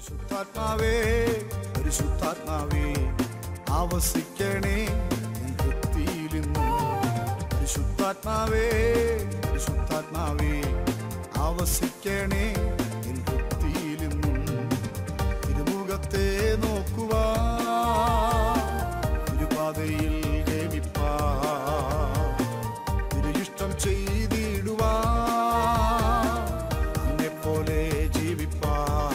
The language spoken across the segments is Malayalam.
പരിശുദ്ധാത്മാവേ പരിശുദ്ധാത്മാവേ ആവസിക്കണേ എൻ വൃത്തിയിലിന്നും പരിശുദ്ധാത്മാവേ പരിശുദ്ധാത്മാവേ ആവസിക്കണേ എൻ വൃത്തിയിലിന്നും തിരുമുഖത്തെ നോക്കുവാ തിരുപാതയിൽ ഗമിപ്പാ തിരു ഇഷ്ടം ചെയ്തിടുവാ പോലെ ജീവിപ്പാ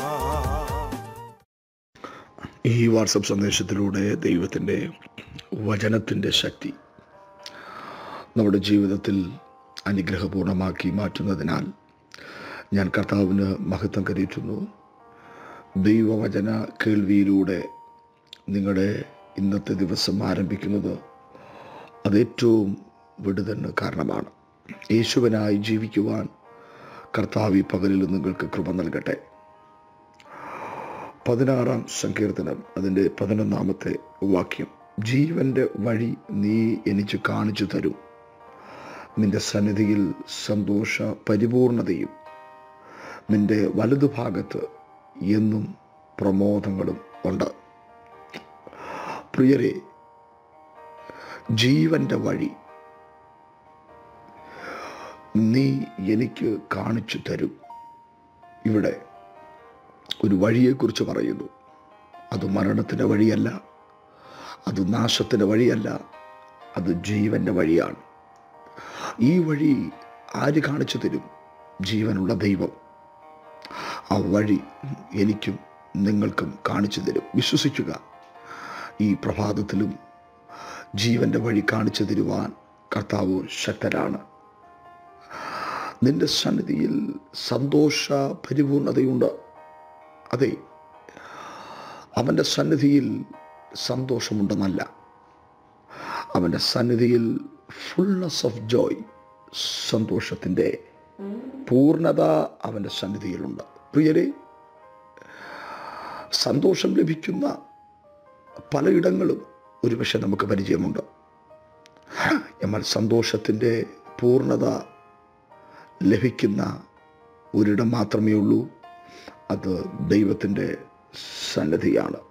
ഈ വാട്സപ്പ് സന്ദേശത്തിലൂടെ ദൈവത്തിൻ്റെ വചനത്തിൻ്റെ ശക്തി നമ്മുടെ ജീവിതത്തിൽ അനുഗ്രഹപൂർണമാക്കി മാറ്റുന്നതിനാൽ ഞാൻ കർത്താവിന് മഹത്വം കരുതുന്നു ദൈവവചന കേൾവിയിലൂടെ നിങ്ങളുടെ ഇന്നത്തെ ദിവസം ആരംഭിക്കുന്നത് അത് ഏറ്റവും വിടുതലിന് കാരണമാണ് യേശുവനായി ജീവിക്കുവാൻ കർത്താവ് ഈ പകലിൽ നിങ്ങൾക്ക് കൃപ നൽകട്ടെ പതിനാറാം സങ്കീർത്തനം അതിൻ്റെ പതിനൊന്നാമത്തെ വാക്യം ജീവന്റെ വഴി നീ എനിക്ക് കാണിച്ചു തരും നിന്റെ സന്നിധിയിൽ സന്തോഷ പരിപൂർണതയും നിന്റെ വലതുഭാഗത്ത് എന്നും പ്രമോദങ്ങളും ഉണ്ട് പ്രിയരെ ജീവന്റെ വഴി നീ എനിക്ക് കാണിച്ചു തരും ഇവിടെ ഒരു വഴിയെക്കുറിച്ച് പറയുന്നു അത് മരണത്തിൻ്റെ വഴിയല്ല അത് നാശത്തിൻ്റെ വഴിയല്ല അത് ജീവൻ്റെ വഴിയാണ് ഈ വഴി ആര് കാണിച്ചു തരും ജീവനുള്ള ദൈവം ആ വഴി എനിക്കും നിങ്ങൾക്കും കാണിച്ചു തരും വിശ്വസിക്കുക ഈ പ്രഭാതത്തിലും ജീവൻ്റെ വഴി കാണിച്ചു തരുവാൻ കർത്താവ് ശക്തരാണ് നിന്റെ സന്നിധിയിൽ സന്തോഷ പരിപൂർണതയുണ്ട് അതെ അവൻ്റെ സന്നിധിയിൽ സന്തോഷമുണ്ടെന്നല്ല അവൻ്റെ സന്നിധിയിൽ ഫുൾനെസ് ഓഫ് ജോയ് സന്തോഷത്തിൻ്റെ പൂർണ്ണത അവൻ്റെ സന്നിധിയിലുണ്ട് പ്രിയരെ സന്തോഷം ലഭിക്കുന്ന പലയിടങ്ങളും ഒരുപക്ഷെ നമുക്ക് പരിചയമുണ്ട് എന്നാൽ സന്തോഷത്തിൻ്റെ പൂർണ്ണത ലഭിക്കുന്ന ഒരിടം മാത്രമേ ഉള്ളൂ അത് ദൈവത്തിൻ്റെ സന്നദ്ധിയാണ്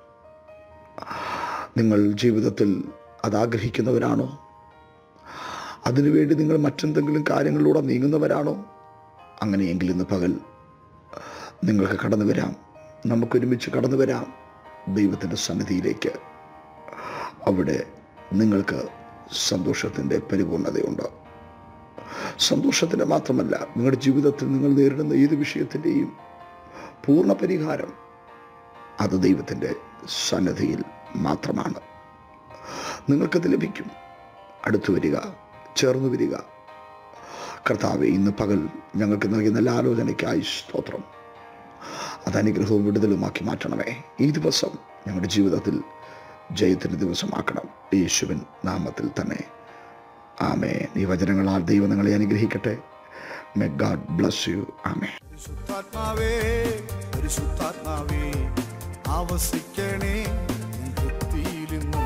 നിങ്ങൾ ജീവിതത്തിൽ അത് ആഗ്രഹിക്കുന്നവരാണോ അതിനുവേണ്ടി നിങ്ങൾ മറ്റെന്തെങ്കിലും കാര്യങ്ങളിലൂടെ നീങ്ങുന്നവരാണോ അങ്ങനെയെങ്കിൽ ഇന്ന് പകൽ നിങ്ങൾക്ക് കടന്നു വരാം നമുക്കൊരുമിച്ച് കടന്നു വരാം ദൈവത്തിൻ്റെ സന്നിധിയിലേക്ക് അവിടെ നിങ്ങൾക്ക് സന്തോഷത്തിൻ്റെ പരിപൂർണതയുണ്ട് സന്തോഷത്തിൻ്റെ മാത്രമല്ല നിങ്ങളുടെ ജീവിതത്തിൽ നിങ്ങൾ നേരിടുന്ന ഏത് വിഷയത്തിൻ്റെയും പൂർണ്ണ പരിഹാരം അത് ദൈവത്തിൻ്റെ സന്നദ്ധിയിൽ മാത്രമാണ് നിങ്ങൾക്കത് ലഭിക്കും അടുത്തു വരിക ചേർന്ന് വരിക കർത്താവെ ഇന്ന് പകൽ ഞങ്ങൾക്ക് നൽകിയ നല്ല ആലോചനയ്ക്കായി സ്തോത്രം അത് അനുഗ്രഹവും വിടുതലുമാക്കി മാറ്റണമേ ഈ ദിവസം ഞങ്ങളുടെ ജീവിതത്തിൽ ജയത്തിൻ്റെ ദിവസമാക്കണം യേശുവിൻ നാമത്തിൽ തന്നെ ആമേ ഈ വചനങ്ങളാൽ ദൈവം നിങ്ങളെ അനുഗ്രഹിക്കട്ടെ മെ ഗാഡ് ബ്ലസ് യു ആമേ പരിശുദ്ധാത്മാവേ പരിശുദ്ധാത്മാവേ ആവസിക്കണേ എൻ വൃത്തിയിലിന്നും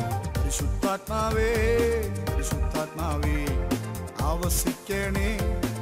പരിശുദ്ധാത്മാവേ പരിശുദ്ധാത്മാവേ ആവസിക്കണേ